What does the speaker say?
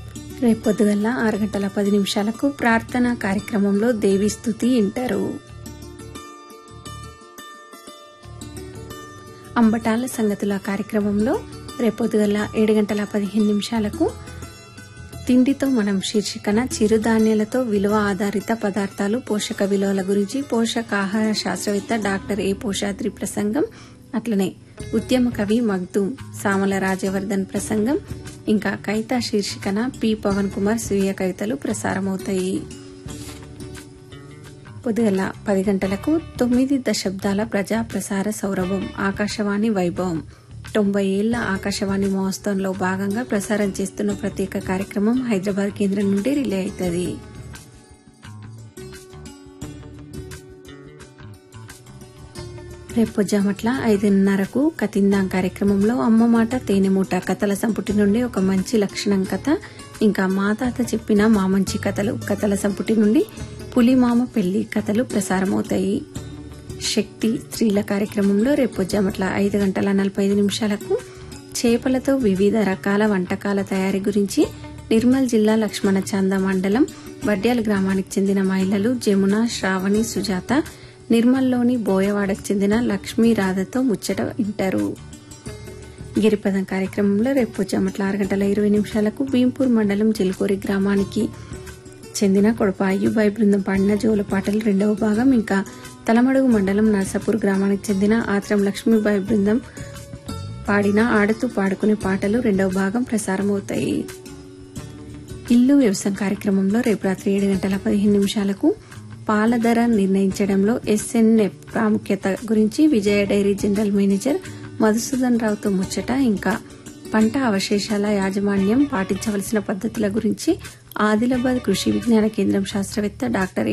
రేపు పొద్దుగల్ల ఆరు గంటల పది నిమిషాలకు ప్రార్థనా కార్యక్రమంలో దేవి స్థుతి వింటారు అంబటాల సంగతుల కార్యక్రమంలో రేపొద్దుగల ఏడు గంటల పదిహేను నిమిషాలకు తిండితో మనం శీర్షికన చిరుధాన్యాలతో విలువ ఆధారిత పదార్థాలు పోషక విలువల గురించి పోషకాహార శాస్త్రవేత్త డాక్టర్ ఏ పోషాద్రి ప్రసంగం అట్లనే ఉద్యమ కవి మగ్దూమ్ సామల రాజవర్ధన్ ప్రసంగం ఇంకా కవిత శీర్షికన పి పవన్ కుమార్ స్వీయ కవితలు ప్రసారమవుతాయి పొద్దుగల పది గంటలకు తొమ్మిది దశాబ్దాల ప్రజా ప్రసార సౌరభం ఆకాశవాణి వైభవం తొంభై ఏళ్ల ఆకాశవాణి మహోత్సవంలో భాగంగా ప్రసారం చేస్తున్న ప్రత్యేక కార్యక్రమం హైదరాబాద్ కేంద్రం నుండి రిలే అవుతుంది రేపు పొద్దుమట్ల ఐదున్నరకు కతిందాం కార్యక్రమంలో అమ్మ మాట తేనెమూట కథల సంపుటి నుండి ఒక మంచి లక్షణం కథ ఇంకా మా తాత చెప్పిన మా మంచి కథలు కథల సంపుటి నుండి పులిమామ పెళ్లి కథలు ప్రసారమవుతాయి శక్తి స్త్రీల కార్యక్రమంలో రేపు పొద్దుమట్ల ఐదు గంటల నలభై ఐదు నిమిషాలకు చేపలతో వివిధ రకాల వంటకాల తయారీ గురించి నిర్మల్ జిల్లా లక్ష్మణ చంద మండలం వడ్డ్యాల గ్రామానికి చెందిన మహిళలు జమున శ్రావణి సుజాత నిర్మల్లోని బోయవాడకు చెందిన లక్ష్మీ రాధతో ముచ్చట వింటారు గిరిపదం కార్యక్రమంలో రేపు చెమట్ల ఆరు గంటల ఇరవై నిమిషాలకు భీంపూర్ మండలం చిలుకూరి గ్రామానికి చెందిన కొడప అయ్యుబాయి బృందం పాడిన జోల పాటలు రెండవ భాగం ఇంకా తలమడుగు మండలం నర్సాపూర్ గ్రామానికి చెందిన ఆత్రం లక్ష్మీబాయి బృందం పాడిన ఆడుతూ పాడుకునే పాటలు రెండవ భాగం ప్రసారమవుతాయి ఇల్లు వ్యవసాయం కార్యక్రమంలో రేపు రాత్రి ఏడు గంటల పదిహేను నిమిషాలకు పాల ధర నిర్ణయించడంలో ఎస్ఎన్ఎఫ్ ప్రాముఖ్యత గురించి Vijaya dairy general manager Madhusudan రావుతో ముచ్చట ఇంకా పంట అవశేషాల యాజమాన్యం పాటించవలసిన పద్ధతుల గురించి ఆదిలాబాద్ కృషి విజ్ఞాన కేంద్రం శాస్త్రవేత్త డాక్టర్